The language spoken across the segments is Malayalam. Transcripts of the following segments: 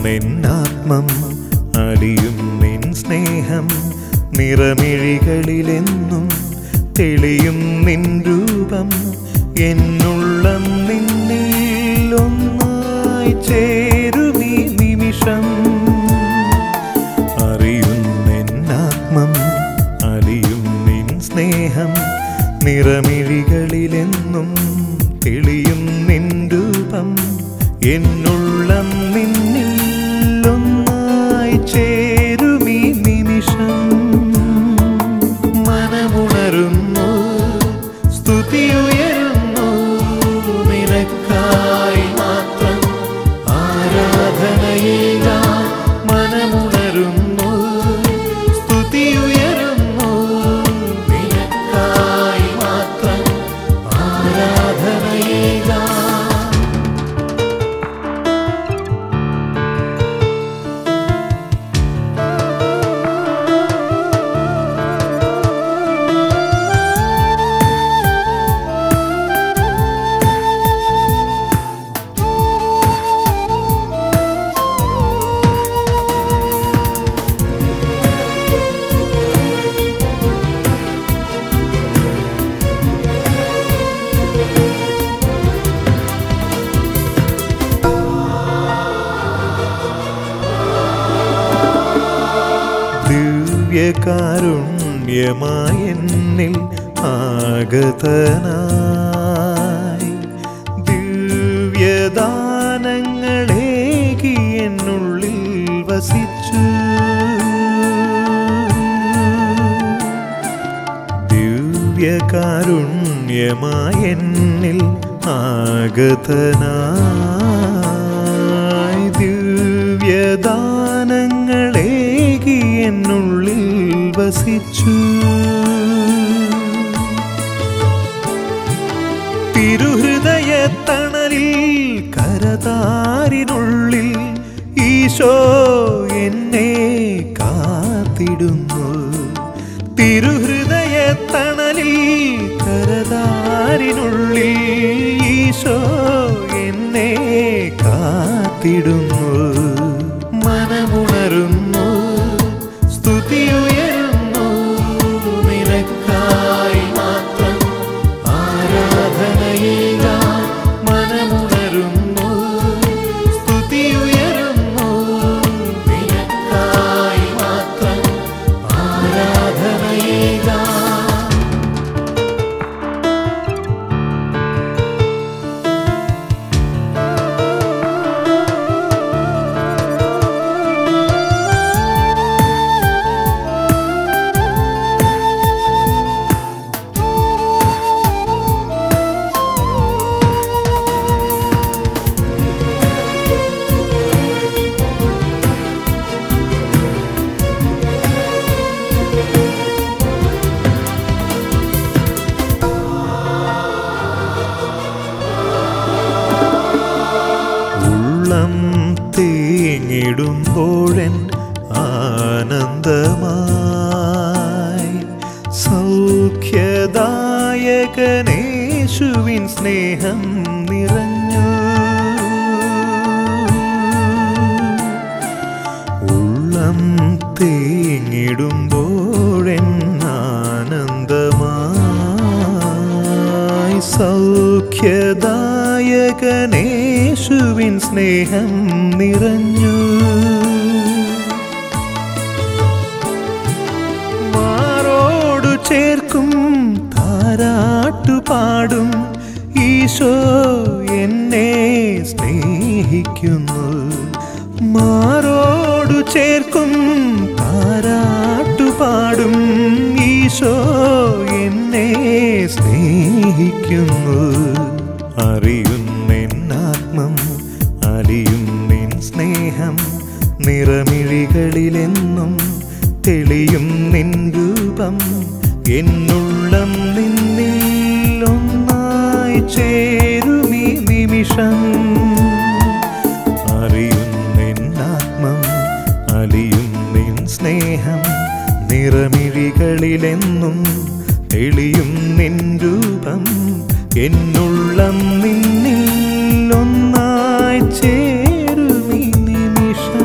അറിയുന്നെന്നാത്മം അലിയും നിൻ സ്നേഹം നിറമിഴികളിലെന്നും തെളിയും നിൻ രൂപം എന്നുള്ളം നിന്നിൽ ഒന്നായി ചേരുമീ നിമിഷം അറിയുന്നെന്നാത്മം അലിയും നിൻ സ്നേഹം നിറമിഴികളിലെന്നും തെളിയും നിൻ രൂപം എന്നുള്ളം നിന്നിൽ ഒന്നായി ചേരുമീ നിമിഷം മനമുണരുന്നു സ്തുതിയുയരുന്നു നിനക്കായി മാത്രം ആരാധനയേക മനമുണരുന്നു സ്തുതിയുയരുന്നു നിനക്കായി മാത്രം ആരാധനയേക ദിവ്യകാരുണ്യമായ എന്നിൽ ആഗതനായി ദിവ്യദാനങ്ങളേകി എന്നുള്ളിൽ വസിച്ചു ദിവ്യകാരുണ്യമായ എന്നിൽ ആഗതനായി ദിവ്യദാനങ്ങളേകി എന്നുള്ളിൽ വസിച്ചു തിരുഹൃദയത്തണലിൽ കരതാരിനുള്ളിൽ ഈശോ എന്നെ കാത്തിടുന്നു തിരുഹൃദയത്തണലിൽ കരതാരിനുള്ളിൽ ഈശോ എന്നെ കാത്തിടുന്നു മനമുണരുന്നു സ്തുതിയുയരുന്നു നിനക്കായി മാത്രം ആരാധനയേക മനമുണരുന്നു സ്തുതിയുയരുന്നു നിനക്കായി മാത്രം ആരാധനയേക ഉള്ളം തേങ്ങിടുമ്പോഴൻ ആനന്ദമായി സൗഖ്യദായകനേശുവിൻ സ്നേഹം നിറഞ്ഞു ഉള്ളം തേങ്ങിടുമ്പോഴൻ ആനന്ദമായി സൗഖ്യദായകനേശുവിൻ സ്നേഹം നിറഞ്ഞു മാറോടു ചേർക്കും താരാട്ടു പാടും ഈശോ എന്നെ സ്നേഹിക്കുന്നു മാറോടു ചേർക്കും താരാട്ടു പാടും ഈശോ എന്നെ സ്നേഹിക്കുന്നു അറിയുന്നെന്നാത്മം അലിയും നിൻ സ്നേഹം നിറമിഴികളിലെന്നും തെളിയും നിൻ രൂപം എന്നുള്ളം നിന്നിൽ ഒന്നായി ചേരുമീ നിമിഷം അറിയുന്നെന്നാത്മം അലിയും നിൻ സ്നേഹം നിറമിഴികളിലെന്നും തെളിയും നിൻ രൂപം എന്നുള്ളം നിന്നിൽ ഒന്നായി ചേരുമീ നിമിഷം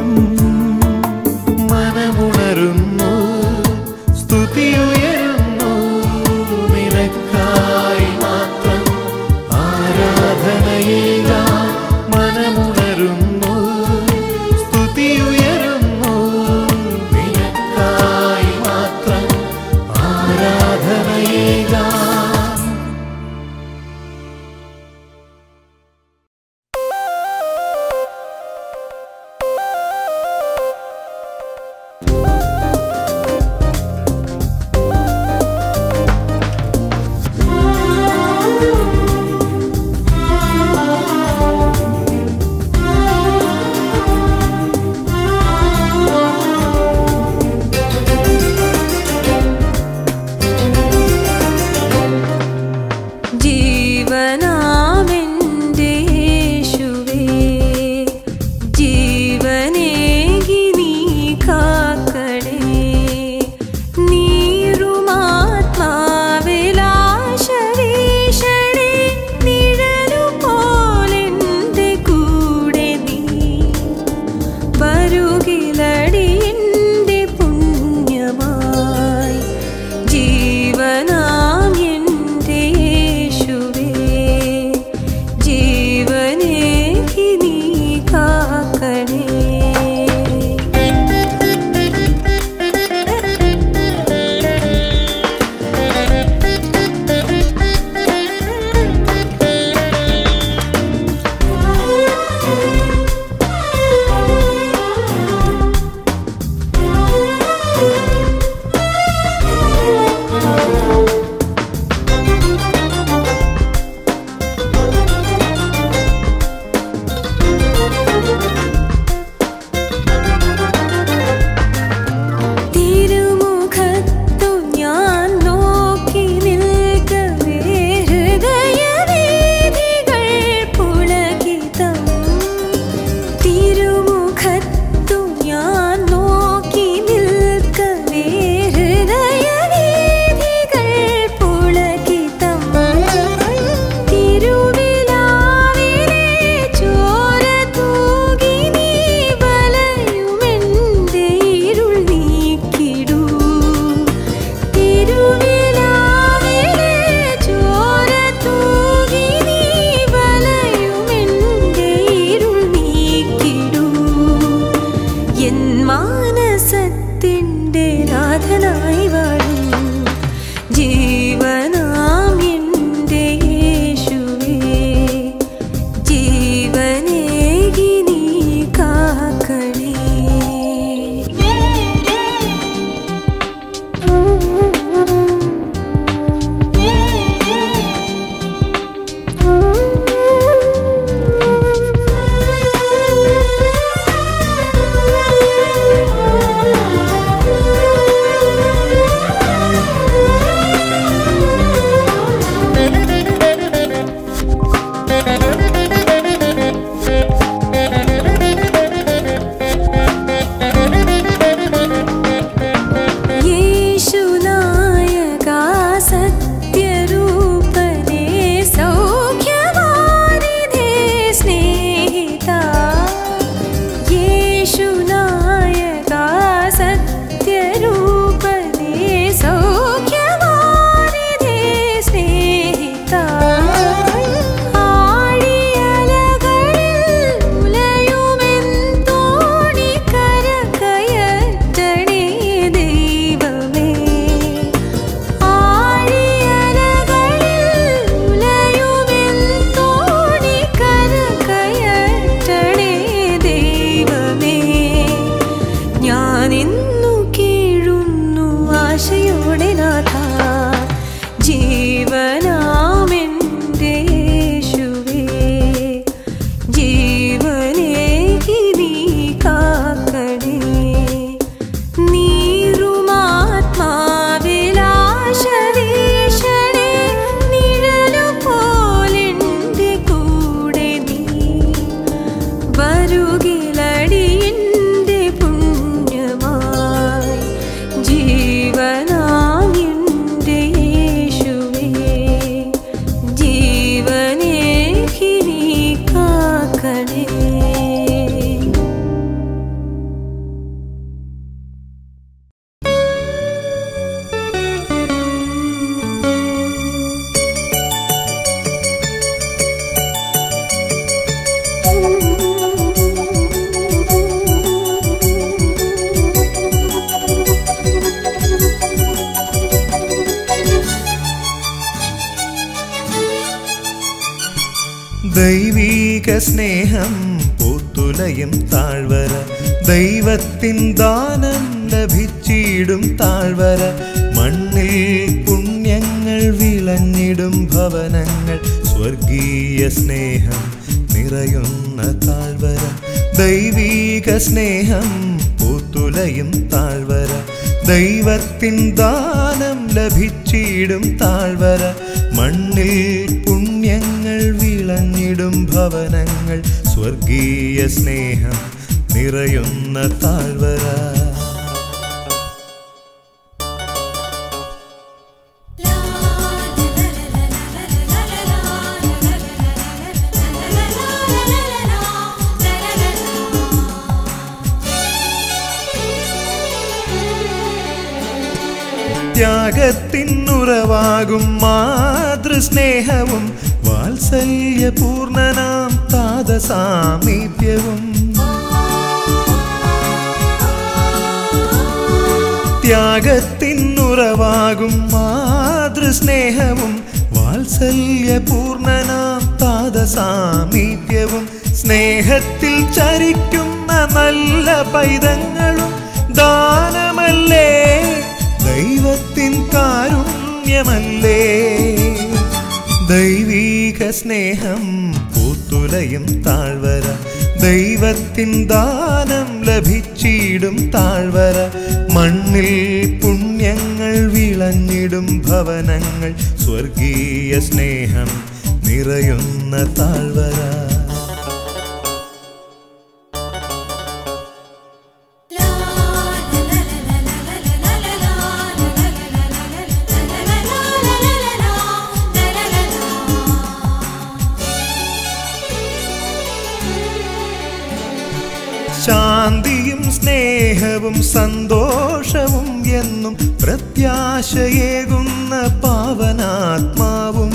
കൂടെ നാഥ ജീവനാമെൻ്റെ യേശുവേ ജീവനേകി നീ കാക്കണേ നീറുമാത്മാവിലാശവീശണേ നിഴലു പോലെൻ്റെ കൂടെ നീ വരുകിലടിയൻ്റെ പുണ്യമായി ജീവനാം എൻ്റെ യേശുവേ ജീവനേകി നീ കാക്കണേ ദൈവീക സ്നേഹം പൂത്തുലയും താഴ്വര ദൈവത്തിൻ ദാനം ലഭിച്ചിടും താഴ്വര മണ്ണിൽ പുണ്യങ്ങൾ വിളഞ്ഞിടും ഭവനങ്ങൾ സ്വർഗീയ സ്നേഹം നിറയുന്ന താഴ്വര ദൈവീക സ്നേഹം പൂത്തുലയും താഴ്വര ദൈവത്തിൻ ദാനം ലഭിച്ചിടും താഴ്വര മണ്ണിൽ പുണ്യങ്ങൾ വിളഞ്ഞിടും ഭവനങ്ങൾ സ്വർഗീയ സ്നേഹം നിറയുന്ന താഴ്വര ത്യാഗത്തിനുറവാകും മാതൃസ്നേഹവും വാത്സല്യപൂർണനാം താതസാമീപ്യവും ത്യാഗത്തിനുറവാകും മാതൃസ്നേഹവും വാത്സല്യപൂർണനാം താതസാമീപ്യവും സ്നേഹത്തിൽ ചരിക്കുന്ന നല്ല പൈതങ്ങളും ദാനമല്ലേ ദൈവത്തിൻ കാരുണ്യമല്ലേ ദൈവീക സ്നേഹം പൂത്തുലയും താഴ്വര ദൈവത്തിൻ ദാനം ലഭിച്ചിടും താഴ്വര മണ്ണിൽ പുണ്യങ്ങൾ വിളഞ്ഞിടും ഭവനങ്ങൾ സ്വർഗീയ സ്നേഹം നിറയുന്ന താഴ്വര ശാന്തിയും സ്നേഹവും സന്തോഷവും എന്നും പ്രത്യാശയേകുന്ന പാവനാത്മാവും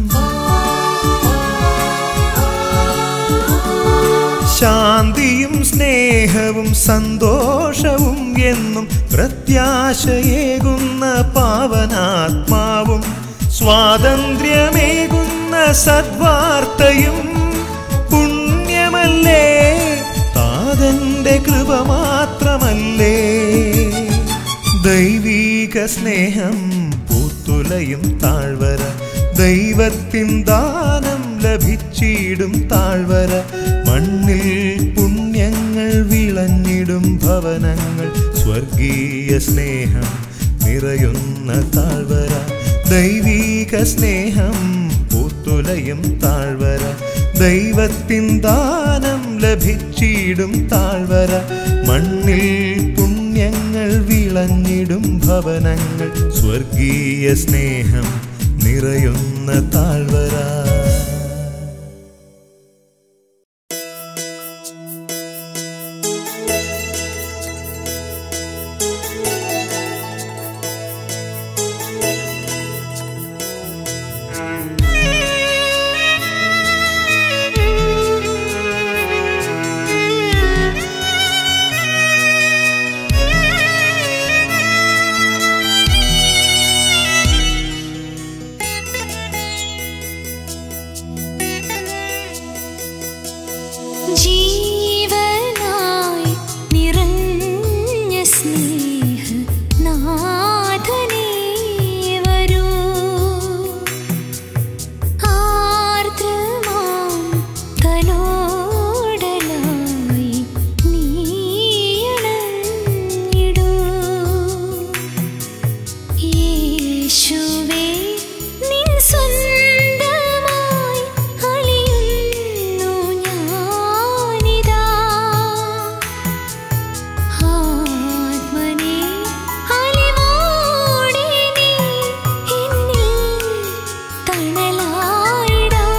ശാന്തിയും സ്നേഹവും സന്തോഷവും എന്നും പ്രത്യാശയേകുന്ന പാവനാത്മാവും സ്വാതന്ത്ര്യമേകുന്ന സദ്വാർത്തയും പുണ്യമല്ലേ താതന്റെ കൃപ മാത്രമല്ലേ ദൈവീക സ്നേഹം പൂത്തുലയും താഴ്വര ദൈവത്തിൻ ദാനം ലഭിച്ചിടും താഴ്വര മണ്ണിൽ പുണ്യങ്ങൾ വിളഞ്ഞിടും ഭവനങ്ങൾ സ്വർഗീയ സ്നേഹം നിറയുന്ന താഴ്വര ദൈവീക സ്നേഹം പൂത്തുലയും താഴ്വര ദൈവത്തിൻ ദാനം ലഭിച്ചിടും താഴ്വര മണ്ണിൽ പുണ്യങ്ങൾ വിളഞ്ഞിടും ഭവനങ്ങൾ സ്വർഗീയ സ്നേഹം നിറയുന്ന താഴ്വര യേശുവേ നിൻ സ്വന്തമായി അലിയുന്നു ഞാനിതാ ആത്മനേ അലിവോടെ നീ എന്നിൽ തണലായിടാൻ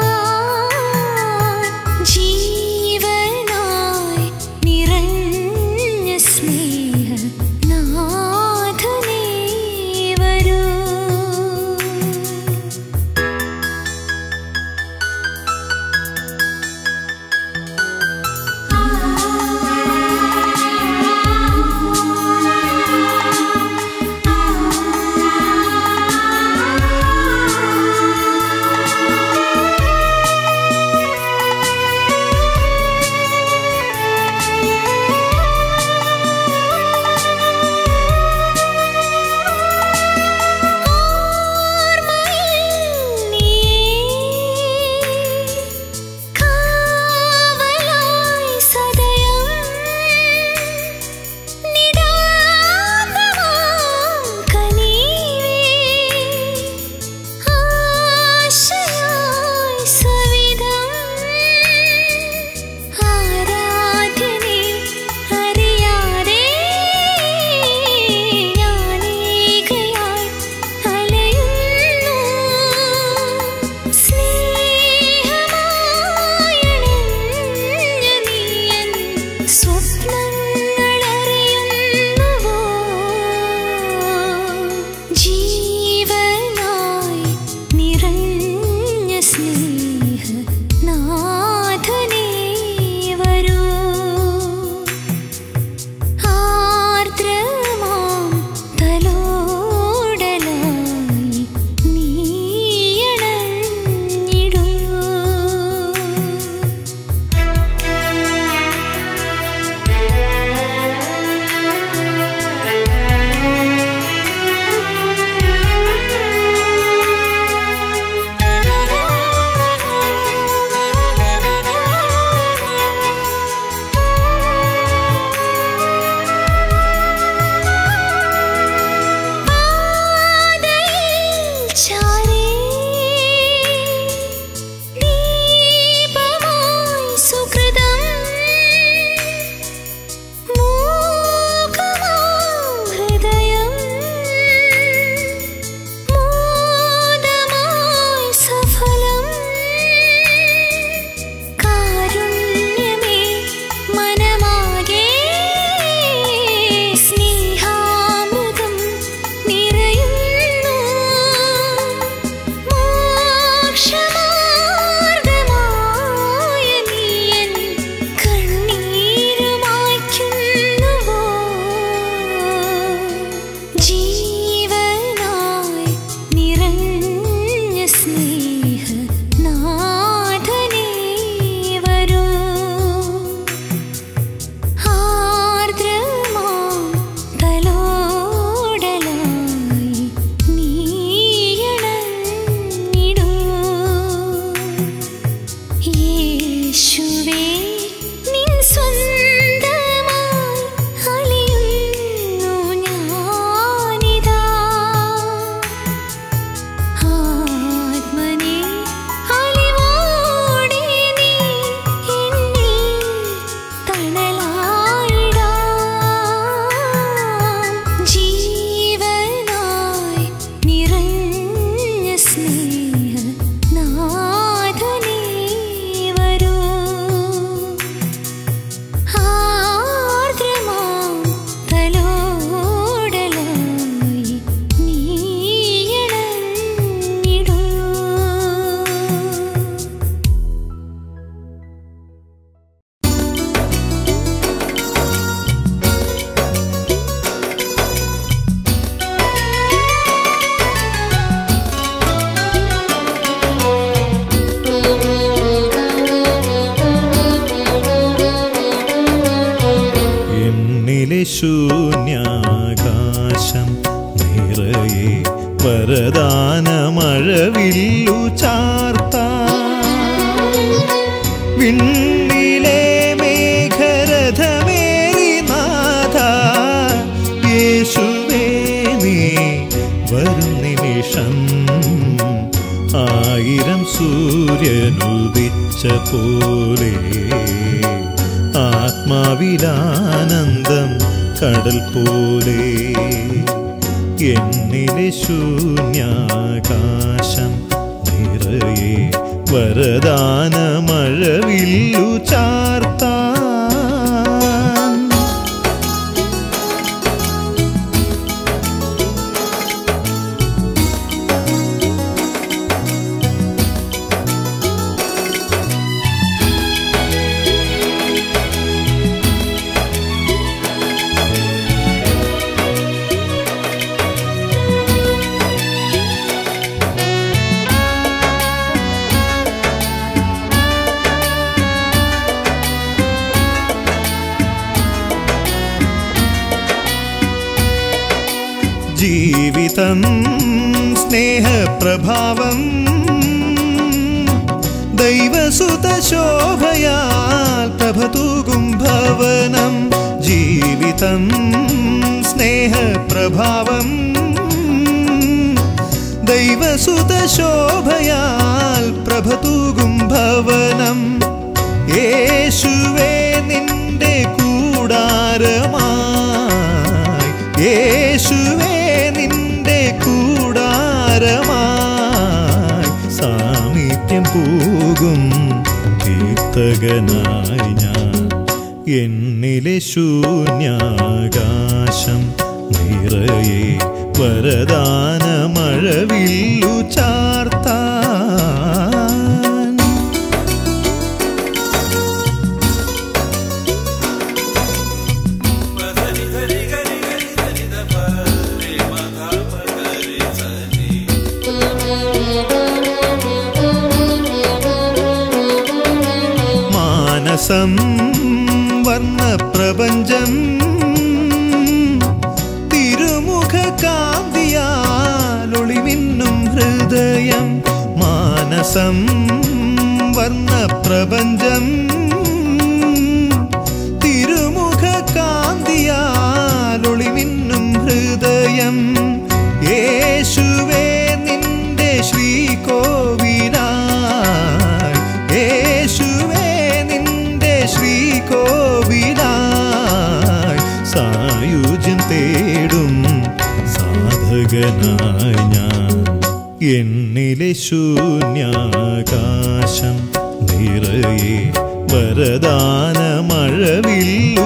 ജീവനായി നിറഞ്ഞ സ്നേഹ നാഥനേ വരൂ കാവലായി സദയം നിദാനമാം കനീവേ ആശയായി സവിധം ആരാധ്യനേ അറിയാതെ ഞാനേകയായി അലയുന്നു സ്നേഹമായണഞ്ഞ നീയൻ സ്വപ്നങ്ങളറിയുന്നുവോ ജീവനായി നിറഞ്ഞ സ്നേഹ നാഥനേ വരൂ ആർദ്രമാം തലോടലായി നീയണഞ്ഞിടൂ ചാരേ ദീപമായി സുകൃതം മൂകമാം ഹൃദയം മോദമായി സഫലം കാരുണ്യമേ മനമാകെ സ്നേഹാമൃതം നിറയുന്നു മോക്ഷമാർഗമായ നീയൻ കണ്ണീരുമായ്ക്കുന്നുവോ ജീവനായി നിറഞ്ഞ സ്നേഹ നാഥനേ വരൂ ആർദ്രമാം തലോടലായി നീയണഞ്ഞിടൂ യേശുവേ നിൻ സ്വന്തമായി അലിയുന്നു ഞാനിതാ ആത്മനേ അലിവോടെ നീ എന്നിൽ തണലായിടാൻ ജീവനായി നിറഞ്ഞ സ്നേഹ നാഥനേ വരൂ ആർദ്രമാം തലോടലായി നീയണഞ്ഞിടൂ എന്നിലെ ശൂന്യാകാശം നിറയെ വരദാനമഴവില്ലു ചാർത്ത വിണ്ണിലെ മേഘരഥമേറി നാഥ യേശുവേ നീ വരൂ നിമിഷം ആയിരം സൂര്യനുദിച്ച പോലെ ആത്മാവിലാനന്ദം കടൽ പോലെ എന്നിലെ ശൂന്യാകാശം നിറയെ വരദാനമഴവില്ലു ചാർത്താൻ ജീവിതം സ്നേഹപ്രഭാവം ദൈവസുത ശോഭയാൽ പ്രഭതൂകും ഭവനം ജീവിതം സ്നേഹപ്രഭാവം ദൈവസുത ശോഭയാൽ പ്രഭതൂകും ഭവനം യേശുവേ നിന്റെ കൂടാരമായി യേശുവേ നിന്റെ കൂടാരമായി സാമീപ്യം പോകും കീർത്തകനായി ഞാൻ എന്നിലെ ശൂന്യാകാശം നിറയെ വരദാനമഴവില്ലു ചാർത്താൻ മാനസം വർണ്ണപ്രപഞ്ചം തിരുമുഖ കാന്തിയാലൊളിമിന്നും ഹൃദയം മാനസം വർണ്ണപ്രപഞ്ചം തിരുമുഖ കാന്തിയാലൊളിമിന്നും ഹൃദയം യേശുവേ നിന്റെ ശ്രീകോവിലായി യേശുവേ നിന്റെ ശ്രീകോവിലായി സായുജ്യം തേടും സാധകനായി ഞാൻ എന്നിലെ ശൂന്യാകാശം നിറയെ വരദാനമഴവില്ലു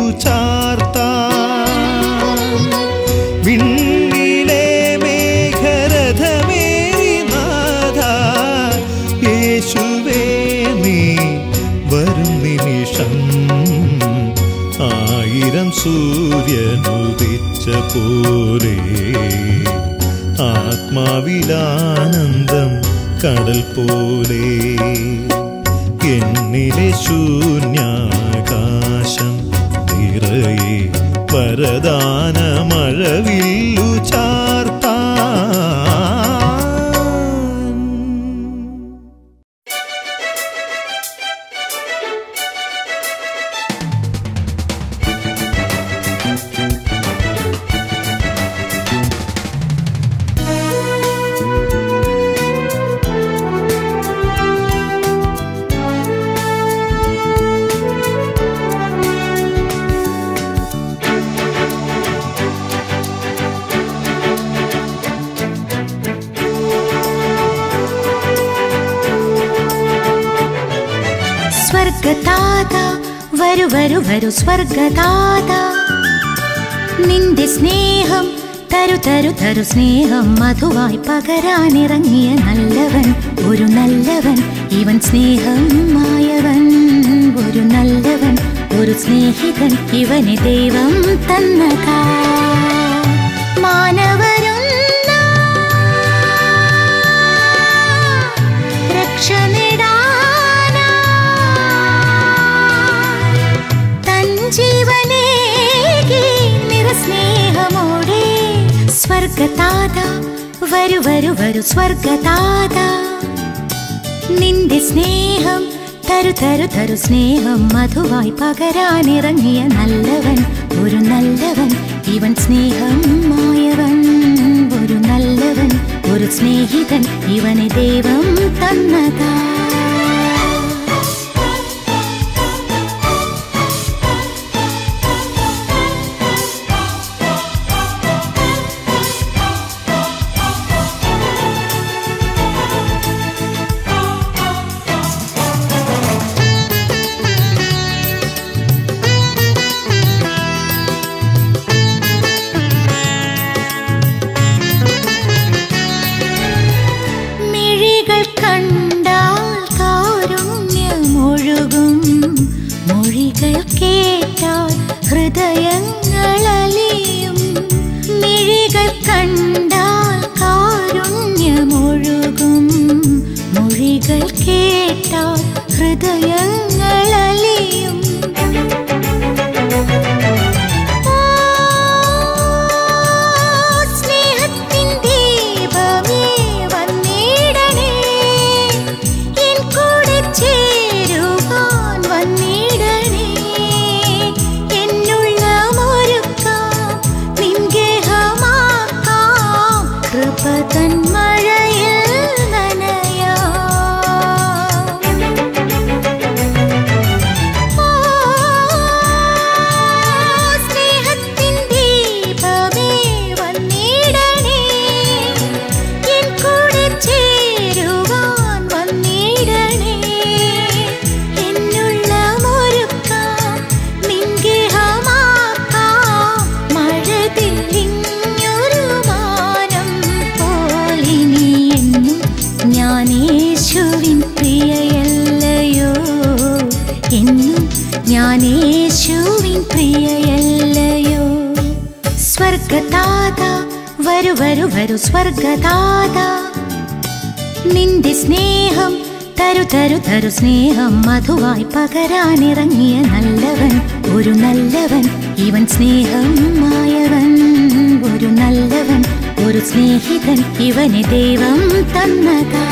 ചാർത്താൻ വിണ്ണിലെ മേഘരഥമേറി നാഥ യേശുവേ നീ വരും നിമിഷം ആയിരം സൂര്യനുദിച്ച പോലെ ആത്മാവിലാനന്ദം കടൽ പോലെ എന്നിലെ ശൂന്യാകാശം നിറയെ വരദാനമഴവില്ലു ചാർത്താൻ സ്വർഗദാത വരു വരു വരു സ്വർഗദാത നിന്റെ സ്നേഹം തരു തരു തരു സ്നേഹം മധുവായി പകരാനിറങ്ങിയ നല്ലവൻ ഒരു നല്ലവൻ ഇവൻ സ്നേഹം മായവൻ ഒരു നല്ലവൻ ഒരു സ്നേഹിതൻ ഇവനെ ദൈവം തന്നതാ മാനവരുന്ന രക്ഷ നേടാനാ തൻ ജീവനേകി നിറസ്നേഹമോടെ സ്വർഗതാത വരു വരു വരു സ്വർഗതാത നിന്റെ സ്നേഹം തരു തരു തരു സ്നേഹം മധുവായി പകരാനിറങ്ങിയ നല്ലവൻ ഒരു നല്ലവൻ ഇവൻ സ്നേഹം മായവൻ ഒരു നല്ലവൻ ഒരു സ്നേഹിതൻ ഇവനെ ദൈവം തന്നതാ മിഴികൾ കണ്ടാൽ കാരുണ്യമൊഴുകും മൊഴികൾ കേട്ടാൽ ഹൃദയങ്ങളലിയും മിഴികൾ കണ്ടാൽ കാരുണ്യമൊഴുകും മൊഴികൾ കേട്ടാൽ ഹൃദയങ്ങളലിയും സ്നേഹത്തിൻ ദീപമേ വന്നിടണേ എൻ കൂടെ ചേരുവാൻ വന്നിടണേ എന്നുള്ളമൊരുക്കാം നിൻ ഗേഹമാക്കാം കൃപ തൻ മഴയിൽ നനയാം സ്നേഹത്തിൻ ദീപമേ വന്നിടണേ എൻ കൂടെ ചേരുവാൻ വന്നിടണേ എന്നുള്ള മുറുക്കാം നിൻഗേഹമാക്കാം മഴതില്ലിഞ്ഞൊരു മാനം പോലിനി എന്നും ഞാൻ യേശുവിൻ പ്രിയയല്ലയോ എന്നും ഞാൻ യേശുവിൻ പ്രിയയല്ലയോ സ്വർഗദാത വരു വരു വരു സ്വർഗദാത നിന്റെ സ്നേഹം തരു തരു തരു സ്നേഹം മധുവായി പകരാനിറങ്ങിയ നല്ലവൻ ഒരു നല്ലവൻ ഇവൻ സ്നേഹം മായവൻ ഒരു നല്ലവൻ ഒരു സ്നേഹിതൻ ഇവനെ ദൈവം തന്നതാ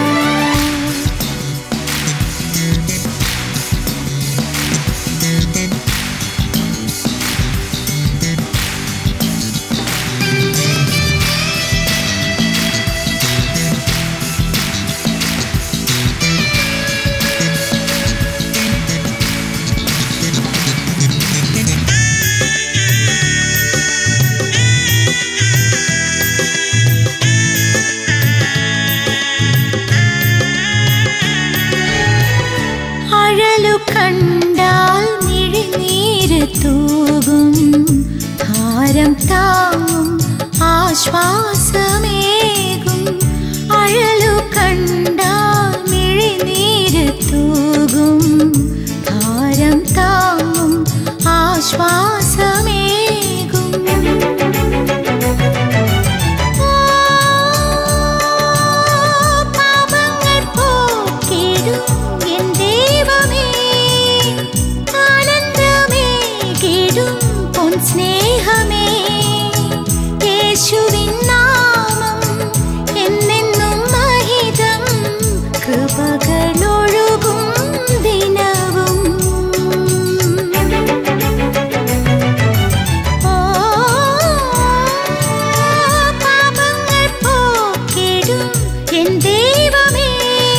അഴലു കണ്ടാൽ മിഴിനീര് തൂകും ഭാരം താങ്ങും ആശ്വാസമേകും അഴലു കണ്ടാൽ മിഴിനീര് തൂകും ഭാരം താങ്ങും ആശ്വാസമേകും പാപങ്ങൾ പോക്കിടും എൻ ദൈവമേ ആനന്ദമേകിടും പൊൻ സ്നേഹമേ യേശുവിൻ നാമം എന്നെന്നും മഹിതം കൃപകളൊഴുകും ദിനവും പാപങ്ങൾ പോക്കിടും എൻ ദൈവമേ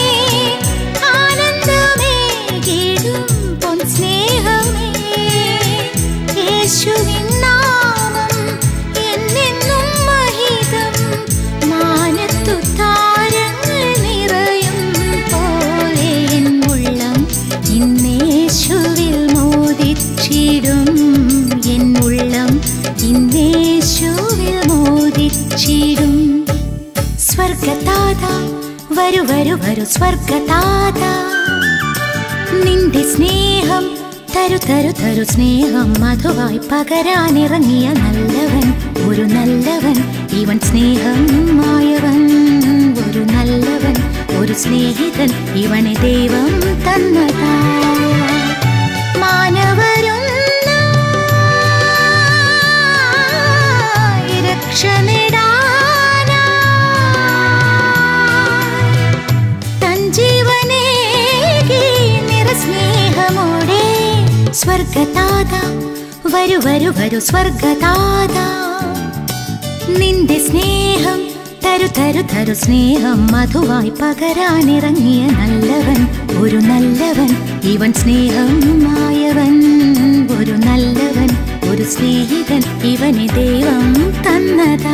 ആനന്ദമേകിടും പൊൻ സ്നേഹമേ യേശുവിൻ നാമം എന്നെന്നും മഹിതം മാനത്തു താരങ്ങൾ നിറയും പോലെ എൻ ഉള്ളം ഇന്നേശുവിൽ മോദിച്ചിടും എൻ ഉള്ളം ഇന്നേശുവിൽ മോദിച്ചിടും സ്വർഗതാത വരു വരു വരു സ്വർഗതാത നിന്റെ സ്നേഹം തരു തരു തരു സ്നേഹം മധുവായി പകരാനിറങ്ങിയ നല്ലവൻ ഒരു നല്ലവൻ ഇവൻ സ്നേഹം മായവൻ ഒരു നല്ലവൻ ഒരു സ്നേഹിതൻ ഇവനെ ദൈവം തന്നതാ മാനവരൊന്നായി രക്ഷ നേടാനായി തൻ ജീവനേകി നിറസ്നേഹമോടെ സ്വർഗതാത വരു വരു വരു സ്വർഗതാത നിന്റെ സ്നേഹം തരു തരു തരു സ്നേഹം മധുവായി പകരാനിറങ്ങിയ നല്ലവൻ ഒരു നല്ലവൻ ഇവൻ സ്നേഹം ആയവൻ ഒരു നല്ലവൻ ഒരു സ്നേഹിതൻ ഇവനെ ദൈവം തന്നതാ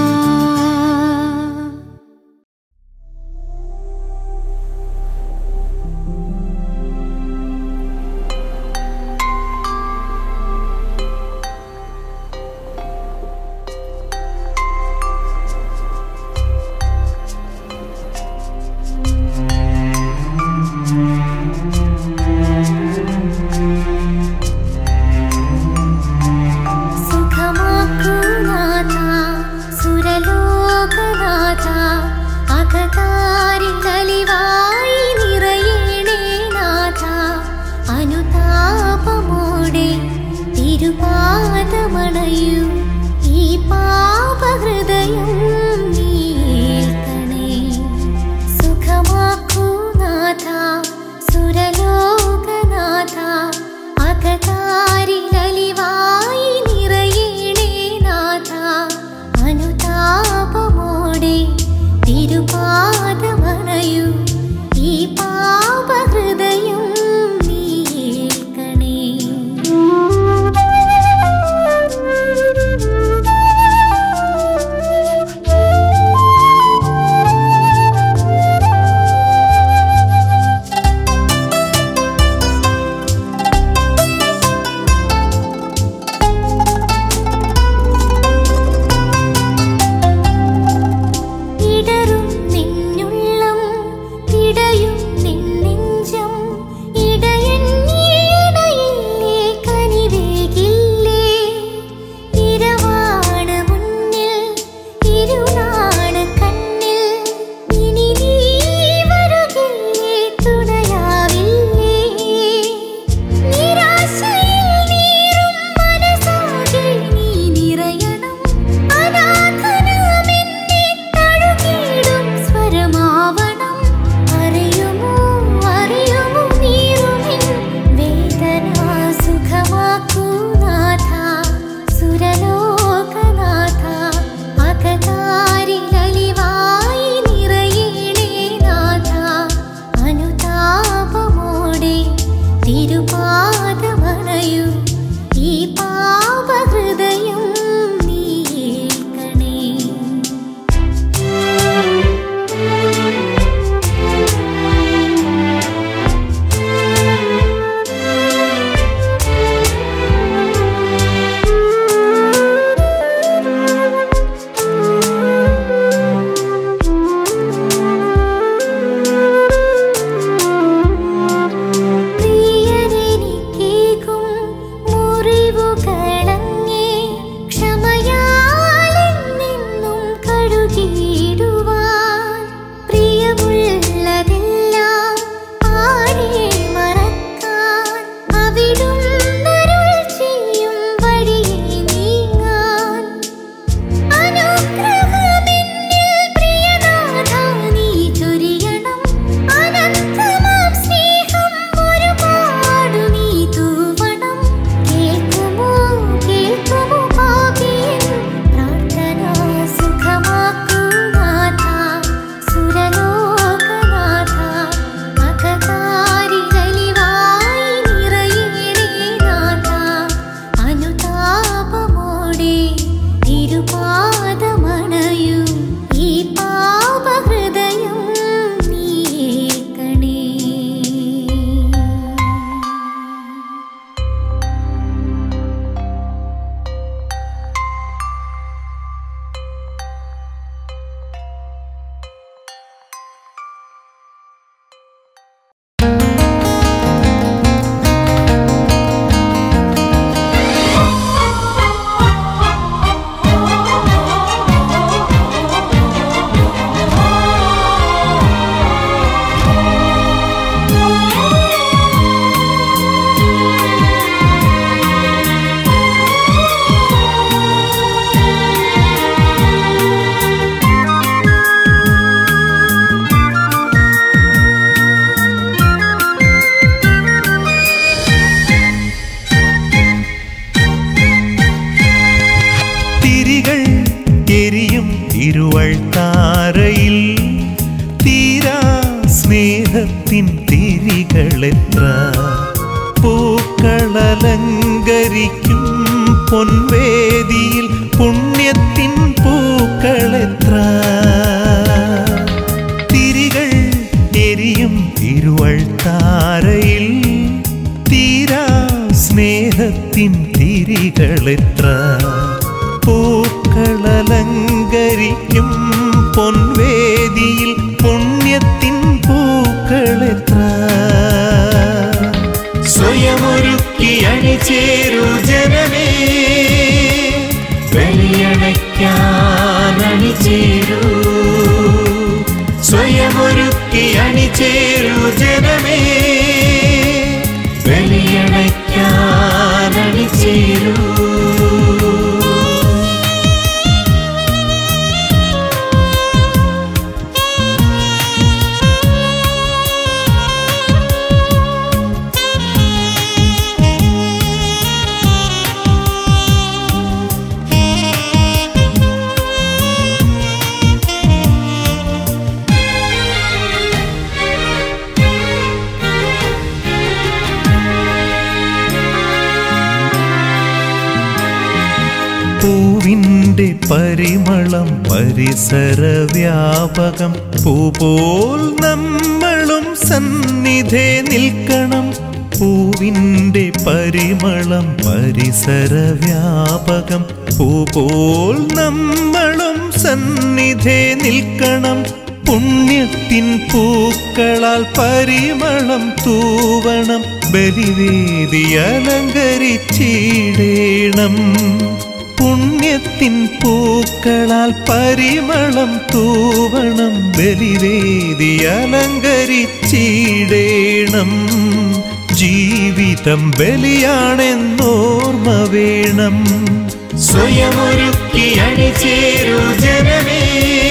സുഖമാക്കുനാഥ സുരലോകനാഥ അകതാരിൽ അലിവായി നിറയണേ നാഥ അനുതാപമോടെ തിരുപാദമണയു ഈ പാപഹൃദയം നീക്കണേ സുഖമാക്കുനാഥ സുരലോകനാഥ അകതാരിലലിവായി നിറയണേ നാഥ അനുതാപമോടെ തിരുപാദമണയു ഈ പാപഹൃദയം നീക്കണേ ഇടറും നിന്നുള്ളം പുണ്യത്തിൻ തിരികളെത്ര പൂക്കളലങ്കരിക്കും പൊൻവേദിയിൽ പുണ്യത്തിൻ പൂക്കളെത്ര തിരികൾ എരിയും തിരുവൾത്താരയിൽ തീരാ സ്നേഹത്തിൻ തിരികളെത്ര പൂക്കളലങ്കരിക്കും പൊൻവേദിയിൽ പുണ്യത്തിൻ പൂക്കളെത്ര സ്വയമൊരുക്കി അണിചേരു ജനമേ ബലിയണയ്ക്കാൻ അണിചേരൂ സ്വയമൊരുക്കി അണിചേരു ജനമേ ബലിയണയ്ക്കാൻ അണിചേരൂ പൂവിൻ്റെ പരിമളം പരിസര വ്യാപകം പൂപോൽ നമ്മളും സന്നിധേ നിൽക്കണം പൂവിൻ്റെ പരിമളം പരിസര വ്യാപകം പൂപോൽ നമ്മളും സന്നിധേ നിൽക്കണം പുണ്യത്തിൻ പൂക്കളാൽ പരിമളം തൂവണം ബലിവേദി അലങ്കരിച്ചിടേണം പുണ്യത്തിൻ പൂക്കളാൽ പരിമളം തൂവണം ബലിവേദി അലങ്കരിച്ചിടേണം ജീവിതം ബലിയാണെന്നോർമ്മ വേണം സ്വയമൊരുക്കി അണിചേരു ജനമേ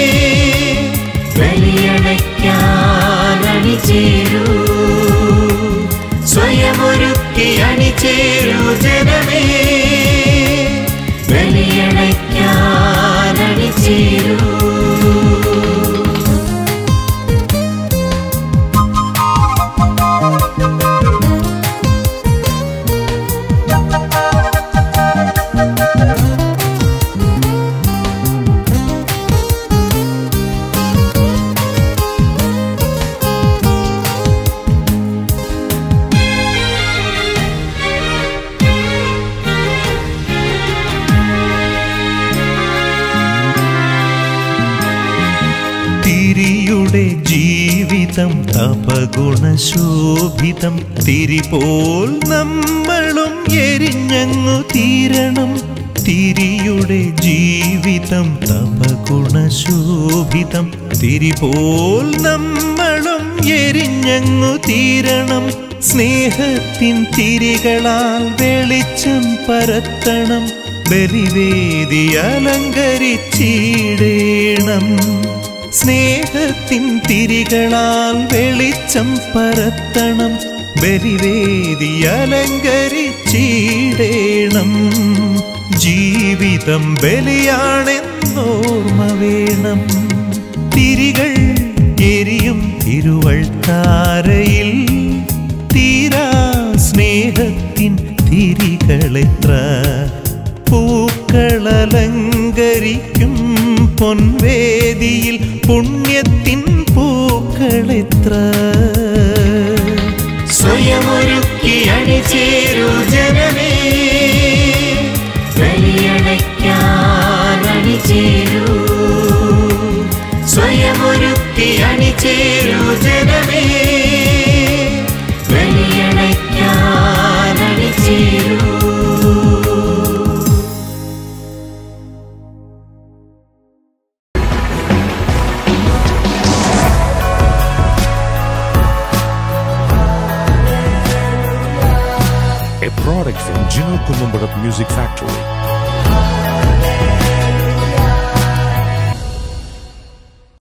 ബലിയണയ്ക്കാൻ അണിചേരൂ സ്വയമൊരുക്കി അണിചേരു ജനമേ ബലിയണയ്ക്കാൻ അണിചേരൂ തിരിയുടെ ജീവിതം തപഗുണശോഭിതം തിരിപോൽ നമ്മളും എരിഞ്ഞങ്ങു തീരണം തിരിയുടെ ജീവിതം തപഗുണശോഭിതം തിരിപോൽ നമ്മളും എരിഞ്ഞങ്ങു തീരണം സ്നേഹത്തിൻ തിരികളാൽ വെളിച്ചം പരത്തണം ബലിവേദി അലങ്കരിച്ചിടേണം സ്നേഹത്തിൻ തിരികളാൽ വെളിച്ചം പരത്തണം ബലിവേദി അലങ്കരിച്ചിടേണം ജീവിതം ബലിയാണെന്നോർമ്മ വേണം തിരികൾ എരിയും തിരുവൾത്താരയിൽ തീരാ സ്നേഹത്തിൻ തിരികളെത്ര പൂക്കളലങ്കരിക്കും പൊൻവേദിയിൽ പുണ്യത്തിൻ പൂക്കളെത്ര സ്വയമൊരുക്കി അണിചേരു ജനമേ ബലിയണയ്ക്കാൻ അണിചേരൂ സ്വയമൊരുക്കി അണിചേരു ജനമേ ബലിയണയ്ക്കാൻ അണിചേരൂ a product from Gino Columbarat Music Factory.